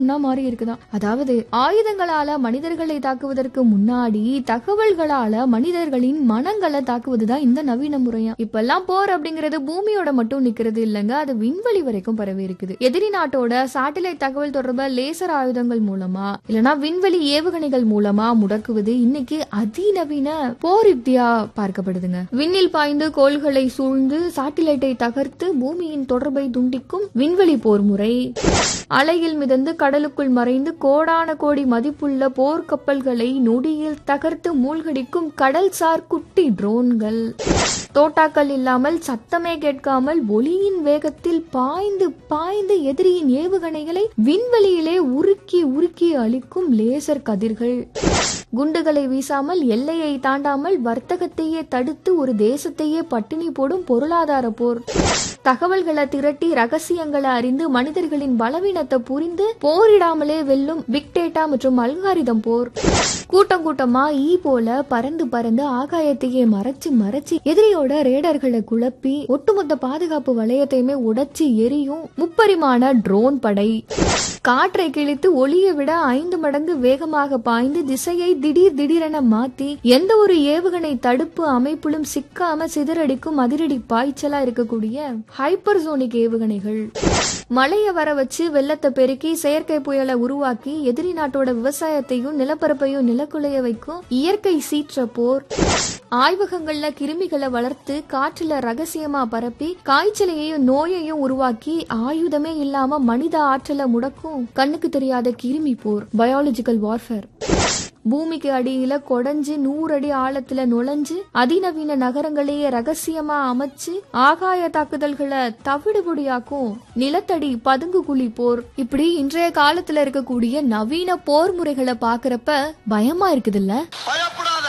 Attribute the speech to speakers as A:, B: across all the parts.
A: மாறி இருக்குதாம் அதாவது ஆயுதங்களால மனிதர்களை தாக்குவதற்கு முன்னாடி தகவல்களால மனிதர்களின் மனங்களை தாக்குவதுதான் இந்த நவீன முறையா இப்பெல்லாம் போர் அப்படிங்கிறது பூமியோட மட்டும் நிக்கிறது இல்லைங்க அது விண்வெளி வரைக்கும் பரவி இருக்குது எதிரி நாட்டோட சேட்டலைட் தகவல் தொடர்ப லேசர் ஆயுதங்கள் மூலமா இல்லனா விண்வெளி ஏவுகணைகள் மூலமா முடக்குவது இன்னைக்கு அதிநவீன போர் யுக்தியா பார்க்கப்படுதுங்க விண்ணில் பாய்ந்து கோள்களை சூழ்ந்து சாட்டிலைட்டை தகர்த்து பூமியின் தொடர்பை துண்டிக்கும் விண்வெளி போர் முறை அலையில் மிதந்து கடலுக்குள் மறைந்து கோடான கோடி மதிப்புள்ள போர்க்கப்பல்களை நொடியில் தகர்த்து மூழ்கடிக்கும் கடல்சார் குட்டி ட்ரோன்கள் தோட்டாக்கள் இல்லாமல் சத்தமே கேட்காமல் ஒளியின் வேகத்தில் பாய்ந்து பாய்ந்து எதிரியின் ஏவுகணைகளை விண்வெளியிலே உருக்கி உருக்கி அளிக்கும் லேசர் கதிர்கள் குண்டுகளை வீசாமல் எல்லையை தாண்டாமல் வர்த்தகத்தையே தடுத்து ஒரு தேசத்தையே பட்டினி போடும் பொருளாதார போர் தகவல்களை திரட்டி ரகசியங்களை அறிந்து மனிதர்களின் பலவீனத்தை புரிந்து போரிடாமலே வெல்லும் பிக் டேட்டா மற்றும் அல்காரிதம் போர் கூட்டம் கூட்டமா ஈ போல பறந்து பறந்து ஆகாயத்தையே மறைச்சு மறைச்சு எதிரியோட ரேடர்களை குழப்பி ஒட்டுமொத்த பாதுகாப்பு வளையத்தையுமே உடைச்சு எரியும் முப்பரிமாண ட்ரோன் படை காற்றை கிழித்து ஒளியை விட ஐந்து மடங்கு வேகமாக பாய்ந்து திசையை திடீர் திடீரென மாத்தி எந்த ஒரு ஏவுகணை தடுப்பு அமைப்பிலும் சிக்காம சிதறடிக்கும் அதிரடி பாய்ச்சலா இருக்கக்கூடிய ஹைப்பர்சோனிக் ஏவுகணைகள் மழையை வர வச்சு வெள்ளத்தை பெருக்கி செயற்கை புயலை உருவாக்கி எதிரி நாட்டோட விவசாயத்தையும் நிலப்பரப்பையும் நிலக்குலைய வைக்கும் இயற்கை சீற்ற போர் ஆய்வகங்கள்ல கிருமிகளை வளர்த்து காற்றுல ரகசியமா பரப்பி காய்ச்சலையும் நோயையும் உருவாக்கி ஆயுதமே இல்லாம மனித ஆற்றலை முடக்கும் கண்ணுக்கு தெரியாத கிருமி போர் பயாலஜிக்கல் வார்ஃபேர் பூமிக்கு அடியில கொடைஞ்சு நூறு அடி ஆழத்துல நுழைஞ்சு அதிநவீன நகரங்களையே ரகசியமா அமைச்சு ஆகாய தாக்குதல்களை தவிடுபொடியாக்கும் நிலத்தடி பதுங்கு குழி போர் இப்படி இன்றைய காலத்துல இருக்கக்கூடிய நவீன போர் முறைகளை பாக்குறப்ப பயமா இருக்குதுல்ல
B: பயப்படாத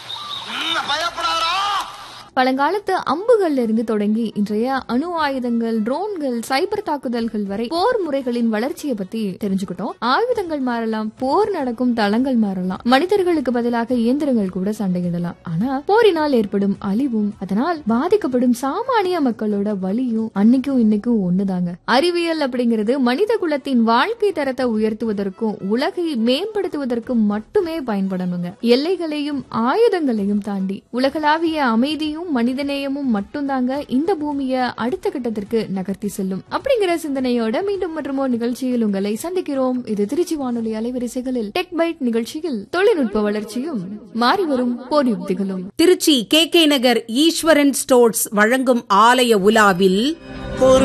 B: ம், பயப்படாதடா
A: பழங்காலத்து அம்புகள்ல இருந்து தொடங்கி இன்றைய அணு ஆயுதங்கள் ட்ரோன்கள் சைபர் தாக்குதல்கள் வரை போர் முறைகளின் வளர்ச்சியை பத்தி தெரிஞ்சுக்கிட்டோம் ஆயுதங்கள் மாறலாம் போர் நடக்கும் தளங்கள் மாறலாம் மனிதர்களுக்கு பதிலாக இயந்திரங்கள் கூட சண்டையிடலாம் ஆனா போரினால் ஏற்படும் அழிவும் அதனால் பாதிக்கப்படும் சாமானிய மக்களோட வலியும் அன்னைக்கும் இன்னைக்கும் ஒண்ணுதாங்க அறிவியல் அப்படிங்கிறது மனித குலத்தின் வாழ்க்கை தரத்தை உயர்த்துவதற்கும் உலகை மேம்படுத்துவதற்கும் மட்டுமே பயன்படணுங்க எல்லைகளையும் ஆயுதங்களையும் தாண்டி உலகளாவிய அமைதியும் மனிதநேயமும் மட்டும்தாங்க இந்த பூமிய அடுத்த கட்டத்திற்கு நகர்த்தி செல்லும் அப்படிங்கிற சிந்தனையோட மீண்டும் மற்றும் ஒரு நிகழ்ச்சியில் உங்களை சந்திக்கிறோம் இது திருச்சி வானொலி அலைவரிசைகளில் டெக் பைட் நிகழ்ச்சியில் தொழில்நுட்ப வளர்ச்சியும் மாறி வரும் போர் யுக்திகளும்
C: Trichy K K Nagar Eswaran stores வழங்கும் ஆலய உலாவில்
B: ஒரு